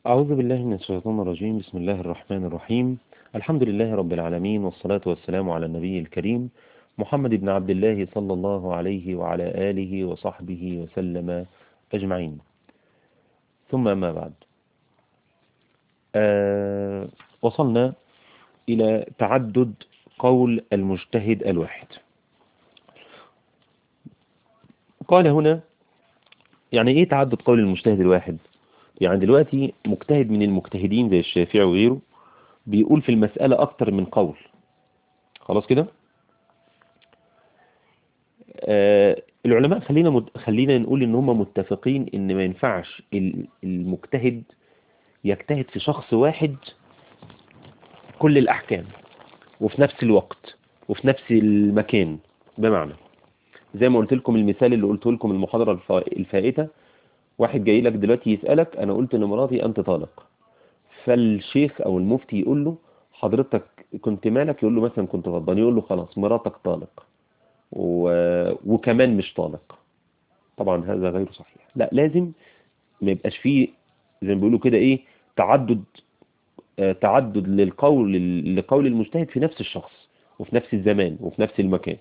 أعوذ بالله من الشيطان الرجيم بسم الله الرحمن الرحيم الحمد لله رب العالمين والصلاة والسلام على النبي الكريم محمد بن عبد الله صلى الله عليه وعلى آله وصحبه وسلم أجمعين ثم ما بعد آه وصلنا إلى تعدد قول المجتهد الواحد قال هنا يعني إيه تعدد قول المجتهد الواحد يعني دلوقتي مجتهد من المجتهدين زي الشافعي وغيره بيقول في المسألة أكتر من قول خلاص كده آه العلماء خلينا مد... خلينا نقول ان هم متفقين ان ما ينفعش المجتهد يجتهد في شخص واحد كل الأحكام وفي نفس الوقت وفي نفس المكان بمعنى زي ما قلت لكم المثال اللي قلته لكم المحاضرة الفائتة واحد جاي لك دلوقتي يسألك أنا قلت لمراتي أنت طالق فالشيخ أو المفتي يقول له حضرتك كنت مالك يقول له مثلا كنت غضبان يقول له خلاص مراتك طالق و... وكمان مش طالق طبعا هذا غير صحيح لا لازم ما يبقاش فيه زي ما بيقولوا كده ايه تعدد آه تعدد للقول لقول المجتهد في نفس الشخص وفي نفس الزمان وفي نفس المكان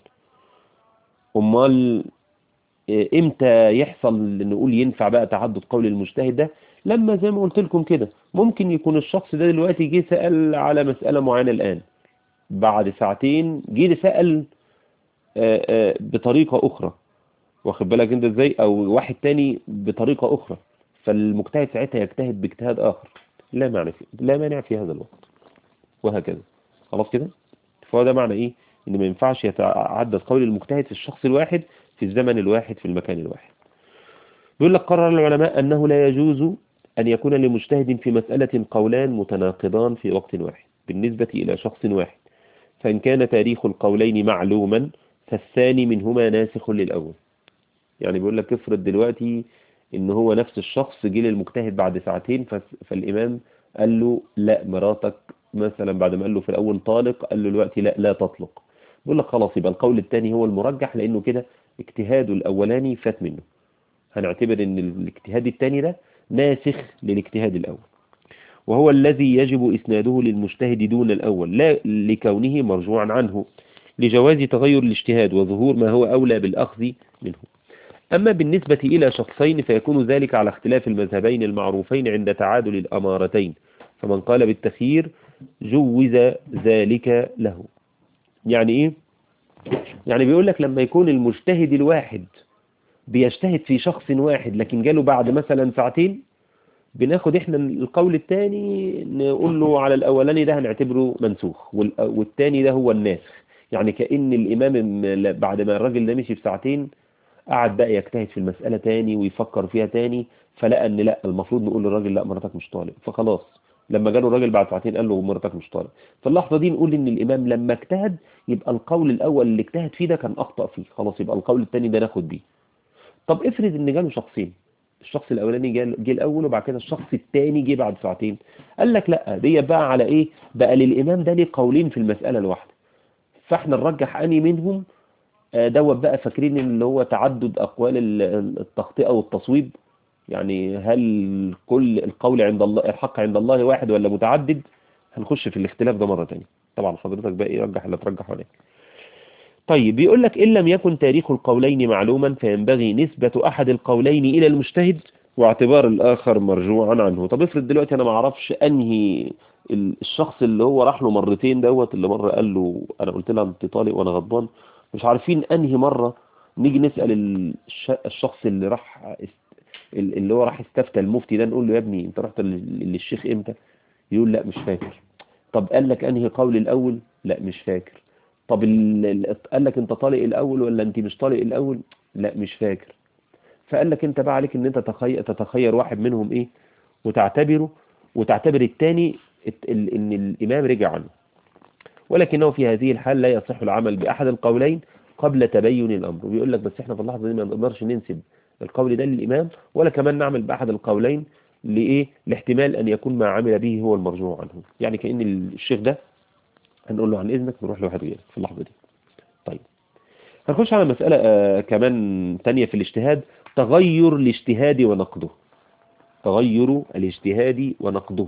امال امتى يحصل نقول ينفع بقى تعدد قول المجتهد ده لما زي ما قلت لكم كده ممكن يكون الشخص ده دلوقتي جه سأل على مسألة معينة الآن بعد ساعتين جه سأل بطريقة أخرى واخد بالك انت ازاي او واحد تاني بطريقة أخرى فالمجتهد ساعتها يجتهد باجتهاد آخر لا معنى في لا مانع في هذا الوقت وهكذا خلاص كده فهو ده معنى ايه ان ما ينفعش يتعدد قول المجتهد في الشخص الواحد في الزمن الواحد في المكان الواحد بيقول لك قرر العلماء أنه لا يجوز أن يكون لمجتهد في مسألة قولان متناقضان في وقت واحد بالنسبة إلى شخص واحد فإن كان تاريخ القولين معلوما فالثاني منهما ناسخ للأول يعني بيقول لك افرض دلوقتي ان هو نفس الشخص جه للمجتهد بعد ساعتين فالإمام قال له لا مراتك مثلا بعد ما قال له في الأول طالق قال له دلوقتي لا لا تطلق بيقول لك خلاص يبقى القول الثاني هو المرجح لأنه كده اجتهاده الأولاني فات منه هنعتبر ان الاجتهاد الثاني ده ناسخ للاجتهاد الأول وهو الذي يجب إسناده للمجتهد دون الأول لا لكونه مرجوعا عنه لجواز تغير الاجتهاد وظهور ما هو أولى بالأخذ منه أما بالنسبة إلى شخصين فيكون ذلك على اختلاف المذهبين المعروفين عند تعادل الأمارتين فمن قال بالتخيير جوز ذلك له يعني إيه؟ يعني بيقول لك لما يكون المجتهد الواحد بيجتهد في شخص واحد لكن جاله بعد مثلا ساعتين بناخد احنا القول الثاني نقول له على الاولاني ده هنعتبره منسوخ والثاني ده هو الناسخ يعني كأن الامام بعد ما الراجل ده مشي بساعتين قعد بقى يجتهد في المسألة تاني ويفكر فيها تاني فلقى ان لا المفروض نقول للراجل لا مراتك مش طالب فخلاص لما جاله الراجل بعد ساعتين قال له مراتك مش طالب في اللحظة دي نقول ان الامام لما اجتهد يبقى القول الاول اللي اجتهد فيه ده كان اخطأ فيه خلاص يبقى القول الثاني ده ناخد بيه طب افرض ان جاله شخصين الشخص الاولاني جه الاول وبعد كده الشخص الثاني جه بعد ساعتين قال لك لا دي بقى على ايه بقى للامام ده ليه قولين في المسألة الواحدة فاحنا نرجح اني منهم دوت بقى فاكرين اللي هو تعدد اقوال التخطئة والتصويب يعني هل كل القول عند الله الحق عند الله واحد ولا متعدد هنخش في الاختلاف ده مرة تانية طبعا حضرتك بقى ايه رجح ولا ترجح ولا طيب بيقول لك إن لم يكن تاريخ القولين معلوما فينبغي نسبة أحد القولين إلى المجتهد واعتبار الآخر مرجوعا عنه طب افرض دلوقتي أنا ما اعرفش أنهي الشخص اللي هو راح له مرتين دوت اللي مرة قال له أنا قلت لها أنت طالق وأنا غضبان مش عارفين أنهي مرة نيجي نسأل الشخص اللي راح اللي هو راح استفتى المفتي ده نقول له يا ابني انت رحت للشيخ امتى يقول لا مش فاكر طب قال لك انهي قول الاول لا مش فاكر طب قال لك انت طالق الاول ولا انت مش طالق الاول لا مش فاكر فقال لك انت بقى عليك ان انت تخير, تتخير واحد منهم ايه وتعتبره وتعتبر الثاني ان الامام رجع عنه ولكنه في هذه الحال لا يصح العمل باحد القولين قبل تبين الامر وبيقول لك بس احنا في اللحظه دي ما نقدرش ننسب القول ده للامام ولا كمان نعمل باحد القولين لايه لاحتمال ان يكون ما عمل به هو المرجوع عنه يعني كأن الشيخ ده هنقول له عن إذنك نروح لواحد غيرك في اللحظة دي طيب هنخش على مسألة آه كمان تانية في الاجتهاد تغير الاجتهاد ونقده تغير الاجتهاد ونقده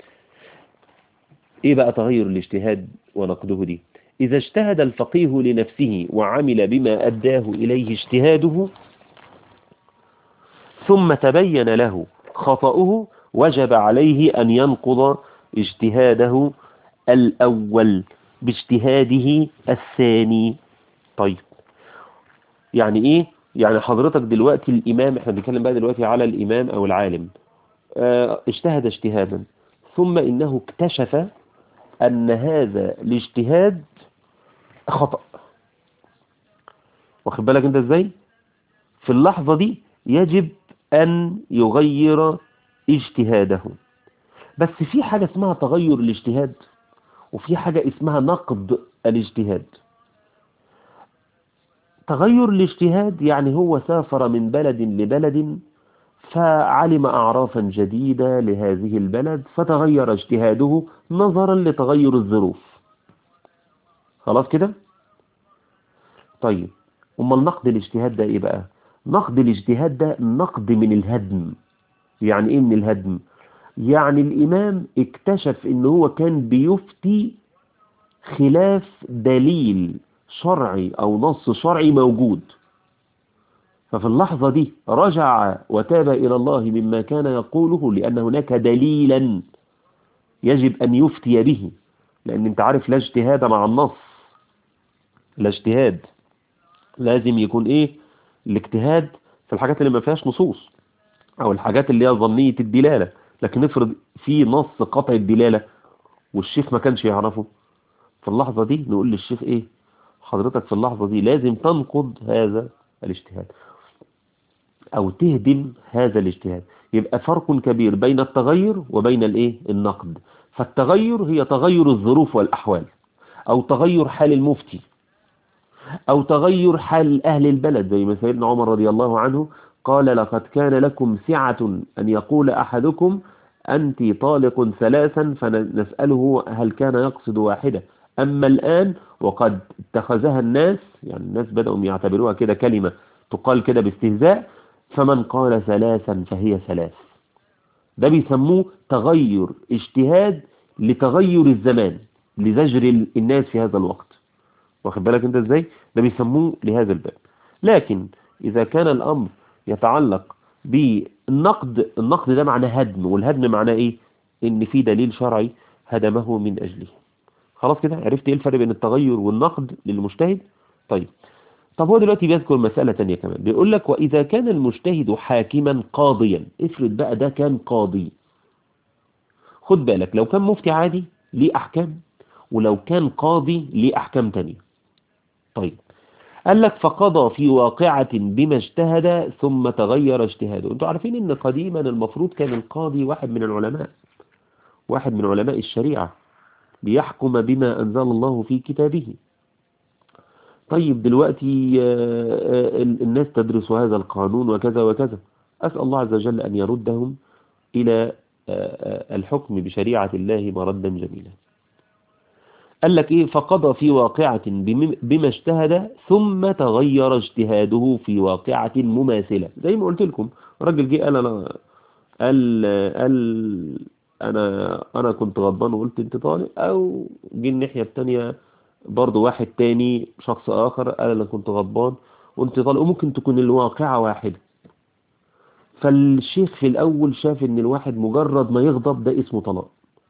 ايه بقى تغير الاجتهاد ونقده دي إذا اجتهد الفقيه لنفسه وعمل بما أداه إليه اجتهاده ثم تبين له خطأه وجب عليه أن ينقض اجتهاده الأول باجتهاده الثاني طيب يعني إيه؟ يعني حضرتك دلوقتي الإمام احنا بنتكلم بقى دلوقتي على الإمام أو العالم اه اجتهد اجتهادا ثم إنه اكتشف أن هذا الاجتهاد خطأ واخد بالك انت ازاي في اللحظة دي يجب أن يغير اجتهاده بس في حاجة اسمها تغير الاجتهاد وفي حاجة اسمها نقد الاجتهاد تغير الاجتهاد يعني هو سافر من بلد لبلد فعلم أعرافا جديدة لهذه البلد فتغير اجتهاده نظرا لتغير الظروف خلاص كده طيب امال نقد الاجتهاد ده ايه بقى نقد الاجتهاد ده نقد من الهدم يعني ايه من الهدم يعني الامام اكتشف ان هو كان بيفتي خلاف دليل شرعي او نص شرعي موجود ففي اللحظة دي رجع وتاب إلى الله مما كان يقوله لأن هناك دليلا يجب أن يفتي به لأن انت عارف لا اجتهاد مع النص لا اجتهاد لازم يكون ايه الاجتهاد في الحاجات اللي ما فيهاش نصوص او الحاجات اللي هي ظنية الدلالة لكن افرض في نص قطع الدلالة والشيخ ما كانش يعرفه في اللحظة دي نقول للشيخ ايه حضرتك في اللحظة دي لازم تنقض هذا الاجتهاد او تهدم هذا الاجتهاد يبقى فرق كبير بين التغير وبين الايه النقد فالتغير هي تغير الظروف والاحوال او تغير حال المفتي او تغير حال اهل البلد زي ما سيدنا عمر رضي الله عنه قال لقد كان لكم سعة ان يقول احدكم انت طالق ثلاثا فنسأله هل كان يقصد واحدة اما الان وقد اتخذها الناس يعني الناس بدأوا يعتبروها كده كلمة تقال كده باستهزاء فمن قال ثلاثا فهي ثلاث ده بيسموه تغير اجتهاد لتغير الزمان لزجر الناس في هذا الوقت واخد بالك انت ازاي ده بيسموه لهذا الباب لكن اذا كان الامر يتعلق بالنقد النقد ده معناه هدم والهدم معناه ايه ان في دليل شرعي هدمه من اجله خلاص كده عرفت ايه الفرق بين التغير والنقد للمجتهد طيب طب هو دلوقتي بيذكر مسألة تانية كمان بيقول لك وإذا كان المجتهد حاكما قاضيا افرض بقى ده كان قاضي خد بالك لو كان مفتي عادي ليه أحكام ولو كان قاضي ليه أحكام تانية طيب قال لك فقضى في واقعة بما اجتهد ثم تغير اجتهاده انتوا عارفين ان قديما المفروض كان القاضي واحد من العلماء واحد من علماء الشريعة بيحكم بما أنزل الله في كتابه طيب دلوقتي الناس تدرس هذا القانون وكذا وكذا أسأل الله عز وجل أن يردهم إلى الحكم بشريعة الله مردا جميلا قال لك إيه فقضى في واقعة بما اجتهد ثم تغير اجتهاده في واقعة مماثلة زي ما قلت لكم راجل جه قال أنا قال قال أنا أنا كنت غضبان وقلت أنت طالق أو جه الناحية التانية برضه واحد تاني شخص آخر قال أنا كنت غضبان وأنت طالق وممكن تكون الواقعة واحدة فالشيخ في الأول شاف إن الواحد مجرد ما يغضب ده اسمه طلاق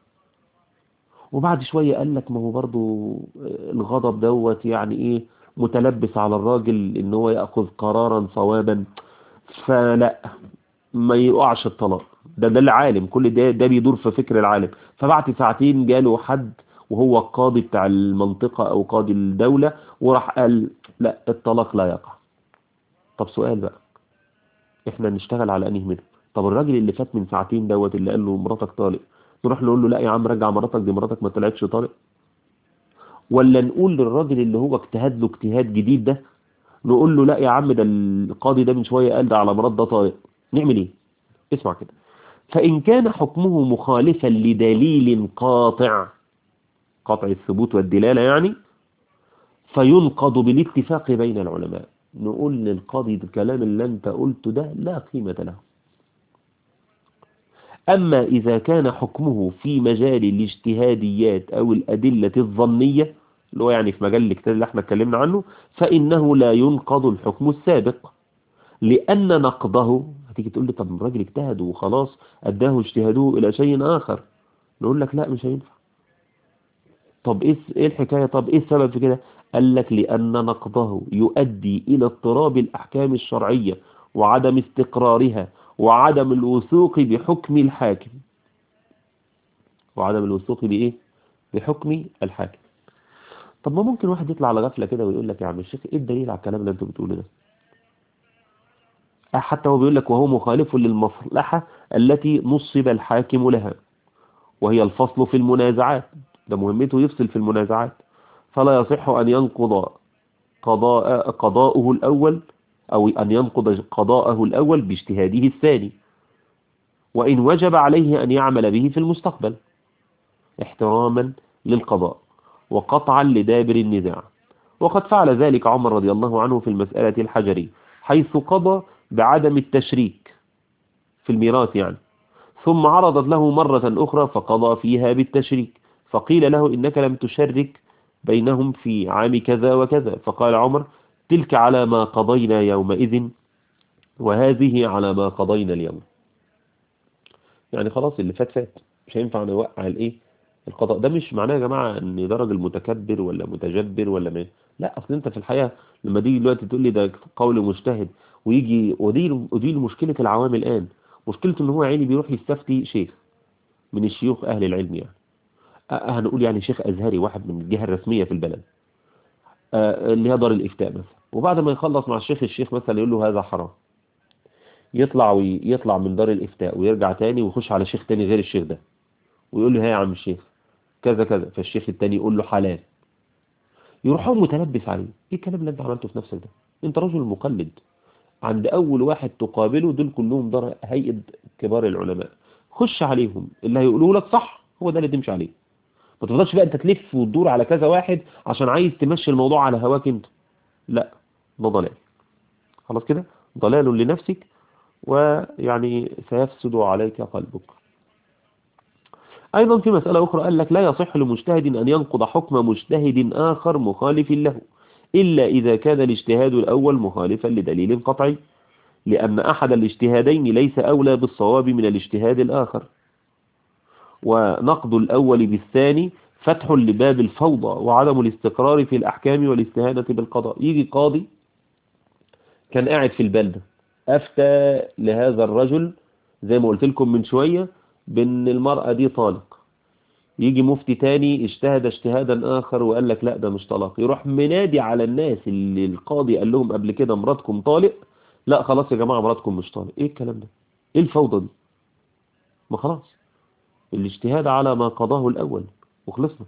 وبعد شوية قال لك ما هو برضه الغضب دوت يعني إيه متلبس على الراجل إن هو يأخذ قرارا صوابا فلا ما يقعش الطلاق ده ده العالم كل ده ده بيدور في فكر العالم فبعد ساعتين جاله حد وهو القاضي بتاع المنطقة أو قاضي الدولة وراح قال لا الطلاق لا يقع طب سؤال بقى احنا نشتغل على انهي منهم طب الراجل اللي فات من ساعتين دوت اللي قال له مراتك طالق نروح نقول له لا يا عم رجع مراتك دي مراتك ما طلعتش طالق ولا نقول للراجل اللي هو اجتهد له اجتهاد جديد ده نقول له لا يا عم ده القاضي ده من شوية قال ده على مرات ده طالق نعمل ايه اسمع كده فإن كان حكمه مخالفا لدليل قاطع قطع الثبوت والدلالة يعني فينقض بالاتفاق بين العلماء نقول للقاضي الكلام اللي انت قلته ده لا قيمة له أما إذا كان حكمه في مجال الاجتهاديات أو الأدلة الظنية اللي هو يعني في مجال الاجتهاد اللي احنا اتكلمنا عنه فإنه لا ينقض الحكم السابق لأن نقضه هتيجي تقول لي طب الراجل اجتهد وخلاص أداه اجتهاده إلى شيء آخر نقول لك لا مش هينفع طب ايه ايه الحكاية طب ايه السبب في كده قال لك لأن نقضه يؤدي إلى اضطراب الأحكام الشرعية وعدم استقرارها وعدم الوثوق بحكم الحاكم وعدم الوثوق بإيه بحكم الحاكم طب ما ممكن واحد يطلع على غفلة كده ويقول لك يا عم الشيخ ايه الدليل على الكلام اللي انت بتقوله ده حتى هو بيقول لك وهو مخالف للمصلحة التي نصب الحاكم لها وهي الفصل في المنازعات ده مهمته يفصل في المنازعات فلا يصح أن ينقض قضاء قضاؤه الأول أو أن ينقض قضاءه الأول باجتهاده الثاني وإن وجب عليه أن يعمل به في المستقبل احتراما للقضاء وقطعا لدابر النزاع وقد فعل ذلك عمر رضي الله عنه في المسألة الحجرية حيث قضى بعدم التشريك في الميراث يعني ثم عرضت له مرة أخرى فقضى فيها بالتشريك فقيل له إنك لم تشرك بينهم في عام كذا وكذا فقال عمر تلك على ما قضينا يومئذ وهذه على ما قضينا اليوم يعني خلاص اللي فات فات مش هينفع نوقع الايه القضاء ده مش معناه يا جماعة ان ده راجل متكبر ولا متجبر ولا ما لا اصل انت في الحقيقة لما تيجي دلوقتي تقول لي ده قول مجتهد ويجي ودي ودي مشكلة العوام الان مشكلة ان هو عيني بيروح يستفتي شيخ من الشيوخ اهل العلم يعني هنقول يعني شيخ ازهري واحد من الجهة الرسمية في البلد اللي هي دار الافتاء مثلا وبعد ما يخلص مع الشيخ الشيخ مثلا يقول له هذا حرام يطلع ويطلع من دار الافتاء ويرجع تاني ويخش على شيخ تاني غير الشيخ ده ويقول له ها يا عم الشيخ كذا كذا فالشيخ التاني يقول له حلال يروح هو متلبس عليه ايه الكلام اللي انت عملته في نفسك ده انت رجل مقلد عند اول واحد تقابله دول كلهم دار هيئة كبار العلماء خش عليهم اللي هيقولوا لك صح هو ده اللي تمشي عليه ما تفضلش بقى انت تلف وتدور على كذا واحد عشان عايز تمشي الموضوع على هواك انت لا ده ضلال خلاص كده ضلال لنفسك ويعني سيفسد عليك قلبك أيضا في مسألة أخرى قال لك لا يصح لمجتهد أن ينقض حكم مجتهد آخر مخالف له إلا إذا كان الاجتهاد الأول مخالفا لدليل قطعي لأن أحد الاجتهادين ليس أولى بالصواب من الاجتهاد الآخر ونقض الأول بالثاني فتح لباب الفوضى وعدم الاستقرار في الأحكام والاستهانة بالقضاء يجي قاضي كان قاعد في البلدة أفتى لهذا الرجل زي ما قلت لكم من شوية بأن المرأة دي طالق يجي مفتي تاني اجتهد اجتهادا آخر وقال لك لا ده مش طلاق يروح منادي على الناس اللي القاضي قال لهم قبل كده مراتكم طالق لا خلاص يا جماعة مراتكم مش طالق ايه الكلام ده ايه الفوضى دي ما خلاص الاجتهاد على ما قضاه الأول وخلصنا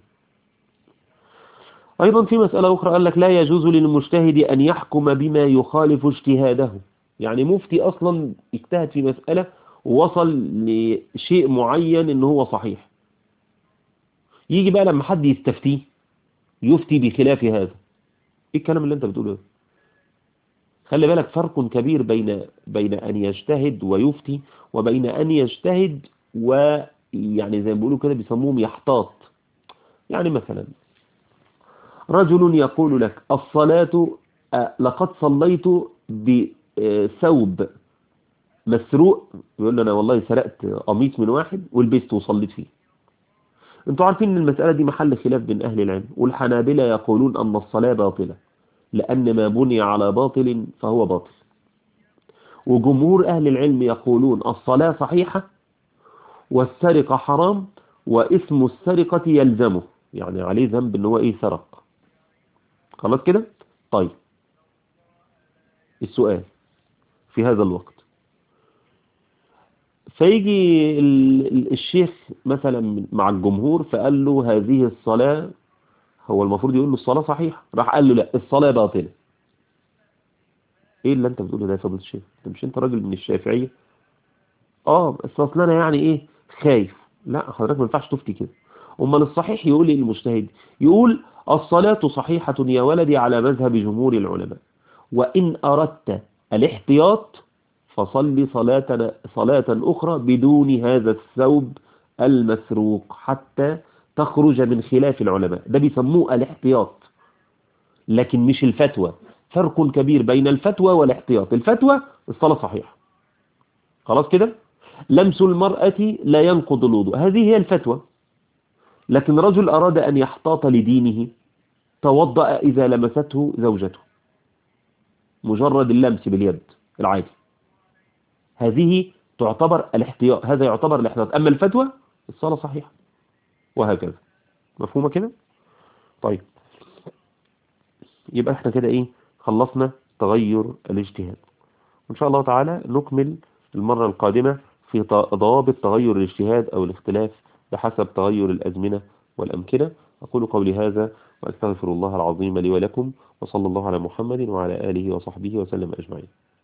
أيضا في مسألة أخرى قال لك لا يجوز للمجتهد أن يحكم بما يخالف اجتهاده يعني مفتي أصلا اجتهد في مسألة ووصل لشيء معين ان هو صحيح يجي بقى لما حد يستفتيه يفتي بخلاف هذا ايه الكلام اللي انت بتقوله ده خلي بالك فرق كبير بين بين ان يجتهد ويفتي وبين ان يجتهد ويعني زي ما بيقولوا كده بيسموهم يحتاط يعني مثلا رجل يقول لك الصلاة لقد صليت بثوب مسروق يقول له انا والله سرقت قميص من واحد ولبسته وصليت فيه انتوا عارفين ان المسألة دي محل خلاف بين اهل العلم والحنابلة يقولون ان الصلاة باطلة لان ما بني على باطل فهو باطل وجمهور اهل العلم يقولون الصلاة صحيحة والسرقة حرام واسم السرقة يلزمه يعني عليه ذنب ان هو ايه سرق خلاص كده طيب السؤال في هذا الوقت فيجي الشيخ مثلا مع الجمهور فقال له هذه الصلاة هو المفروض يقول له الصلاة صحيحة راح قال له لا الصلاة باطلة ايه اللي انت بتقوله ده يا فضيلة الشيخ انت مش انت راجل من الشافعية اه بس اصل انا يعني ايه خايف لا حضرتك ما ينفعش تفتي كده امال الصحيح يقول ايه المجتهد يقول الصلاة صحيحة يا ولدي على مذهب جمهور العلماء وإن أردت الاحتياط فصل صلاة, صلاة أخرى بدون هذا الثوب المسروق حتى تخرج من خلاف العلماء ده بيسموه الاحتياط لكن مش الفتوى فرق كبير بين الفتوى والاحتياط الفتوى الصلاة صحيحة خلاص كده لمس المرأة لا ينقض الوضوء هذه هي الفتوى لكن رجل أراد أن يحتاط لدينه توضأ إذا لمسته زوجته مجرد اللمس باليد العادي هذه تعتبر الاحتياط هذا يعتبر الاحتياط أما الفتوى الصلاة صحيحة وهكذا مفهومة كده طيب يبقى احنا كده ايه خلصنا تغير الاجتهاد وان شاء الله تعالى نكمل المرة القادمة في ضوابط تغير الاجتهاد او الاختلاف بحسب تغير الازمنة والامكنة اقول قولي هذا واستغفر الله العظيم لي ولكم وصلى الله على محمد وعلى آله وصحبه وسلم أجمعين